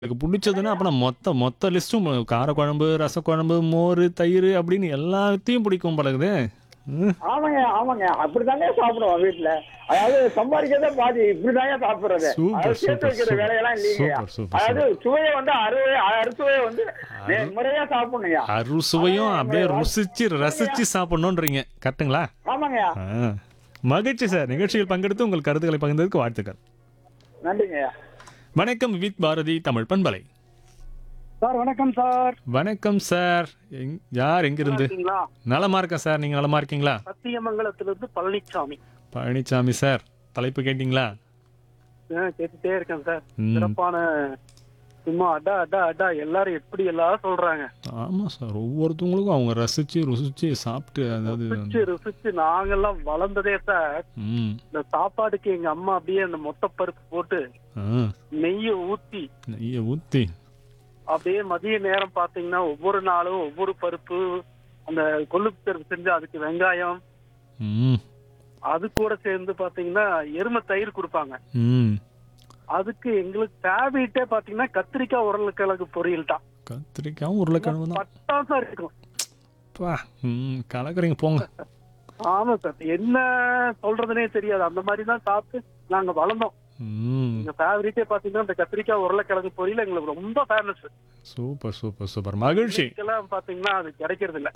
எனக்கு பிடிச்சதுன்னா அப்ப நான் மொத்த மொத்த லிஸ்ட்டும் காரக்குழம்பு ரசக்குழம்பு மோர் தயிர் அப்படின்னு எல்லாத்தையும் பிடிக்கும் பழகுது ம், ஆமாங்க ஆமாங்க அப்படிதாங்க சாப்பிடுவோம் வீட்டுல அதாவது சம்பாதிக்கிறதே பாதி இப்படிதாங்க சாப்பிடுறது சூப்பர், அதாவது சேர்த்து சூப்பர், வைக்கிற சூப்பர். வேலையெல்லாம் இல்லைங்க சூப்பர், சூப்பர், அதாவது சுவையை வந்து அறுவை அறுசுவையை வந்து நே- முறையா சாப்பிடணுங்க அறுசுவையும் அப்படியே ருசிச்சு ரசிச்சு சாப்பிடணுன்றீங்க கரெக்ட்டுங்களா ஆமாங்க ஆ. மகிழ்ச்சி சார் நிகழ்ச்சியில் பங்கெடுத்து உங்கள் கருத்துக்களை பகிர்ந்ததுக்கு வாழ்த்துக்கள் நன்றிங்க வணக்கம் வித் பாரதி தமிழ் பண்பலை சார் வணக்கம் சார் வணக்கம் சார் எங்- யார் எங்கிருந்து இருக்கீங்களா நலமா இருக்கேன் சார் நீங்க நலமா இருக்கீங்களா சத்தியமங்கலத்திலிருந்து பழனிசாமி பழனிசாமி சார் தலைப்பு கேட்டீங்களா ஆ, கேட்டுட்டே இருக்கேன் சார் ம். சிறப்பான சும்மா அடா அடா அடா எல்லாரும் எப்படி எல்லாம் சொல்றாங்க ஆமா சார் ஒவ்வொருத்தவங்களுக்கும் அவங்க ரசிச்சு ருசிச்சு சாப்பிட்டு அதாவது ருசிச்சு ருசிச்சு நாங்கெல்லாம் வளர்ந்ததே சார் ம் இந்த சாப்பாடுக்கு எங்க அம்மா அப்படியே அந்த மொத்த பருப்பு போட்டு ஆ நெய்ய ஊத்தி நெய்யை ஊத்தி அப்படியே மதிய நேரம் பாத்தீங்கன்னா ஒவ்வொரு நாளும் ஒவ்வொரு பருப்பு அந்த கொள்ளுப்பு பருப்பு செஞ்சு அதுக்கு வெங்காயம் ம் அது கூட சேர்ந்து பாத்தீங்கன்னா எருமை தயிர் கொடுப்பாங்க ம் அதுக்கு எங்களுக்கு ஃபேவரட்டே பாத்தீங்கன்னா கத்திரிக்காய் உருளைக்கிழங்கு பொரியல் தான் கத்திரிக்காயும் உருளைக்கிழங்கு தான் பட்டாசா இருக்கும் பா ம் கலக்குறீங்க போங்க ஆமா சார் என்ன சொல்றதுனே தெரியாது அந்த மாதிரி தான் சாப்பிட்டு நாங்க வளர்ந்தோம் ம் எங்க ஃபேவரட்டே பாத்தீங்கன்னா இந்த கத்திரிக்காய் உருளைக்கிழங்கு பொரியல் எங்களுக்கு ரொம்ப ஃபேமஸ் சூப்பர் சூப்பர் சூப்பர் மகிழ்ச்சி எல்லாம் பாத்தீங்கன்னா அது கிடைக்கிறது இல்ல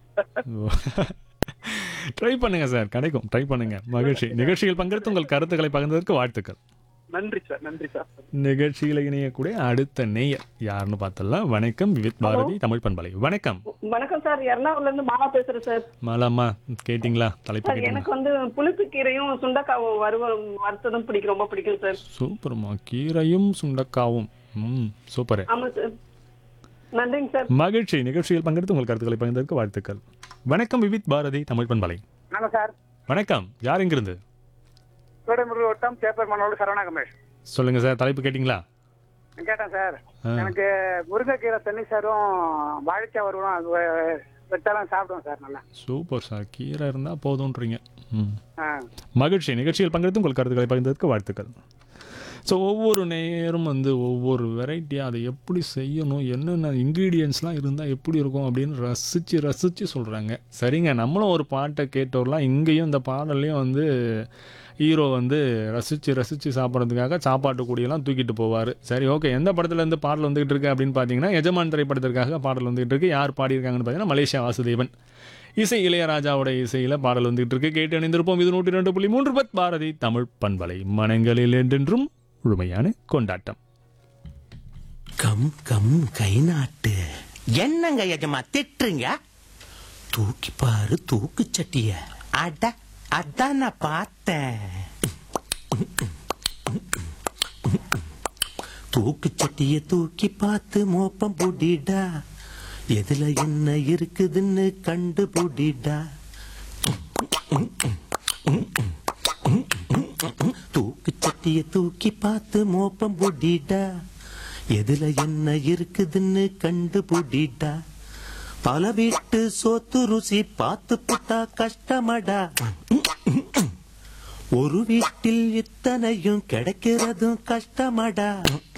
ட்ரை பண்ணுங்க சார் கிடைக்கும் ட்ரை பண்ணுங்க மகிழ்ச்சி நிகழ்ச்சியில் பங்கெடுத்து உங்கள் கருத்துக்களை பகிர்ந்ததற்கு வாழ்த்துக்கள் நன்றி சார் நன்றி சார் நிகழ்ச்சியில் இணையக்கூடிய அடுத்த நேயர் யாருன்னு பார்த்தலாம் வணக்கம் வித் பாரதி தமிழ் பண்பலை வணக்கம் வணக்கம் சார் எர்ணாகுளம்ல இருந்து மாலா பேசுறேன் சார் மாலாமா கேட்டிங்களா தலைப்பு சார் கேட்டீங்களா எனக்கு வந்து புளிப்பு கீரையும் சுண்டக்காவும் வறுவ வறுத்ததும் பிடிக்கும் ரொம்ப பிடிக்கும் சார் சூப்பர்மா கீரையும் சுண்டக்காவும் ம் சூப்பர் ஆமா சார் நன்றிங்க சார் மகிழ்ச்சி நிகழ்ச்சியில் பங்கெடுத்து உங்கள் கருத்துக்களை பகிர்ந்ததற்கு வாழ்த்துக்கள் வணக்கம் விவித் பாரதி தமிழ் பண்பலை வணக்கம் சார் வணக்கம் யார் எங்கிருந்து சூடமுருகு வட்டம் சேப்பர் மண்ணோடு சரவணா கமேஷ் சொல்லுங்க சார் தலைப்பு கேட்டிங்களா கேட்டேன் சார் ஆ. எனக்கு முருங்கைக்கீரை தண்ணி சாரும் வாழைக்காய் வருவோம் அது வ- வெட்டாலாம் சாப்பிடுவோம் சார் நல்லா சூப்பர் சார் கீரை இருந்தால் போதுன்றீங்க ம் ஆ மகிழ்ச்சி நிகழ்ச்சியில் பங்கெடுத்து உங்கள் கருத்துக்களை பகிர்ந்ததற்கு வாழ்த்துக்கள் ஸோ ஒவ்வொரு நேரம் வந்து ஒவ்வொரு வெரைட்டியாக அதை எப்படி செய்யணும் என்னென்ன இன்க்ரீடியன்ஸ்லாம் இருந்தால் எப்படி இருக்கும் அப்படின்னு ரசித்து ரசித்து சொல்கிறாங்க சரிங்க நம்மளும் ஒரு பாட்டை கேட்டோர்லாம் இங்கேயும் இந்த பாடல்லையும் வந்து ஹீரோ வந்து ரசித்து ரசித்து சாப்பிட்றதுக்காக சாப்பாட்டு கூடியெல்லாம் தூக்கிட்டு போவார் சரி ஓகே எந்த படத்துலேருந்து பாடல் வந்துகிட்டு இருக்கு அப்படின்னு பார்த்தீங்கன்னா எஜமான் திரைப்படத்திற்காக பாடல் வந்துகிட்டு இருக்கு யார் பாடியிருக்காங்கன்னு பார்த்தீங்கன்னா மலேசியா வாசுதேவன் இசை இளையராஜாவோட இசையில் பாடல் வந்துகிட்டு இருக்கு கேட்டு அணிந்திருப்போம் இது நூற்றி ரெண்டு புள்ளி மூன்று பத் பாரதி தமிழ் பண்பலை மனங்களில் என்றென்றும் முழுமையான கொண்டாட்டம் கம் கம் கை நாட்டு என்னங்க எஜமா திட்டுறீங்க தூக்கி பாரு தூக்கு சட்டிய அட அதான் நான் பார்த்தேன் தூக்கு சட்டிய தூக்கி பார்த்து மோப்பம் புடிடா எதுல என்ன இருக்குதுன்னு கண்டு புடிடா தூக்கு சட்டிய தூக்கி பார்த்து மோப்பம் புடிடா எதுல என்ன இருக்குதுன்னு கண்டு புடிடா பல வீட்டு சோத்து ருசி பார்த்து புட்டா கஷ்டமடா ஒரு வீட்டில் இத்தனையும் கிடைக்கிறதும் கஷ்டமடா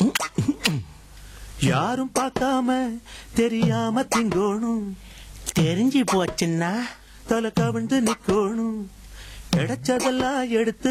யாரும் பார்க்காம தெரியாம திங்கோணும் தெரிஞ்சு போச்சுன்னா தலை கவிழ்ந்து நிக்கோணும் கிடைச்சதெல்லாம் எடுத்து